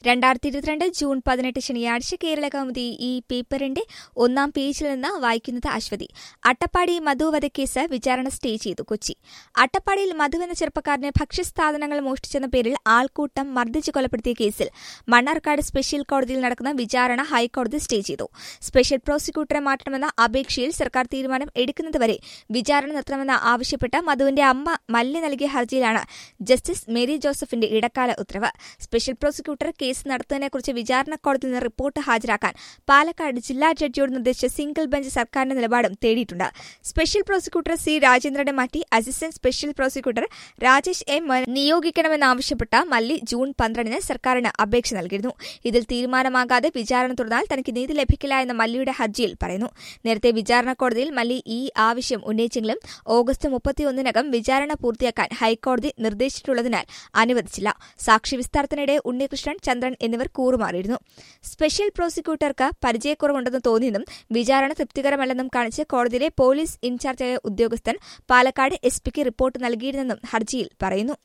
രണ്ടായിരത്തി ഇരുപത്തിരണ്ട് ജൂൺ പതിനെട്ട് ശനിയാഴ്ച കേരള കൗമുദി ഈ പേപ്പറിന്റെ ഒന്നാം പേജിൽ നിന്ന് വായിക്കുന്നത് അശ്വതി അട്ടപ്പാടി മധു വധക്കേസ് വിചാരണ സ്റ്റേ ചെയ്തു കൊച്ചി അട്ടപ്പാടിയിൽ മധു എന്ന ചെറുപ്പക്കാരനെ ഭക്ഷ്യസാധനങ്ങൾ മോഷ്ടിച്ചെന്ന പേരിൽ ആൾക്കൂട്ടം മർദ്ദിച്ച് കൊലപ്പെടുത്തിയ കേസിൽ മണ്ണാർക്കാട് സ്പെഷ്യൽ കോടതിയിൽ നടക്കുന്ന വിചാരണ ഹൈക്കോടതി സ്റ്റേ ചെയ്തു സ്പെഷ്യൽ പ്രോസിക്യൂട്ടറെ മാറ്റണമെന്ന അപേക്ഷയിൽ സർക്കാർ തീരുമാനം എടുക്കുന്നതുവരെ വിചാരണ നിർത്തണമെന്ന് ആവശ്യപ്പെട്ട് മധുവിന്റെ അമ്മ മല്ലി നൽകിയ ഹർജിയിലാണ് ജസ്റ്റിസ് മേരി ജോസഫിന്റെ ഇടക്കാല ഉത്തരവ് സ്പെഷ്യൽ പ്രോസിക്യൂട്ടർ കേസ് നടത്തുന്നതിനെക്കുറിച്ച് വിചാരണ കോടതിയിൽ നിന്ന് റിപ്പോർട്ട് ഹാജരാക്കാൻ പാലക്കാട് ജില്ലാ ജഡ്ജിയോട് നിർദ്ദേശിച്ച സിംഗിൾ ബെഞ്ച് സർക്കാരിന്റെ നിലപാടും തേടിയിട്ടുണ്ട് സ്പെഷ്യൽ പ്രോസിക്യൂട്ടർ സി രാജേന്ദ്രനെ മാറ്റി assistant special prosecutor Rajesh M നിയോഗിക്കണമെന്നാവശ്യപ്പെട്ട മല്ലി ജൂൺ പന്ത്രണ്ടിന് സർക്കാരിന് അപേക്ഷ നൽകിയിരുന്നു ഇതിൽ തീരുമാനമാകാതെ വിചാരണ തുടർന്നാൽ തനിക്ക് നീതി ലഭിക്കില്ല എന്ന മല്ലിയുടെ ഹർജിയിൽ പറയുന്നു നേരത്തെ വിചാരണ കോടതിയിൽ മല്ലി ഈ ആവശ്യം ഉന്നയിച്ചെങ്കിലും ഓഗസ്റ്റ് മുപ്പത്തിയൊന്നിനകം വിചാരണ പൂർത്തിയാക്കാൻ ഹൈക്കോടതി നിർദ്ദേശിച്ചിട്ടുള്ളതിനാൽ അനുവദിച്ചില്ല സാക്ഷി വിസ്താരത്തിനിടെ ഉണ്ണികൃഷ്ണൻ ചന്ദ്രൻ എന്നിവർ കൂറുമാറിയിരുന്നു സ്പെഷ്യൽ പ്രോസിക്യൂട്ടർക്ക് പരിചയക്കുറവുണ്ടെന്ന് തോന്നിയെന്നും വിചാരണ തൃപ്തികരമല്ലെന്നും കാണിച്ച് കോടതിയിലെ പോലീസ് ഇൻചാർജായ ഉദ്യോഗസ്ഥൻ പാലക്കാട് എസ് പിക്ക് റിപ്പോർട്ട് നൽകിയിരുന്നെന്നും ഹർജിയിൽ പറയുന്നു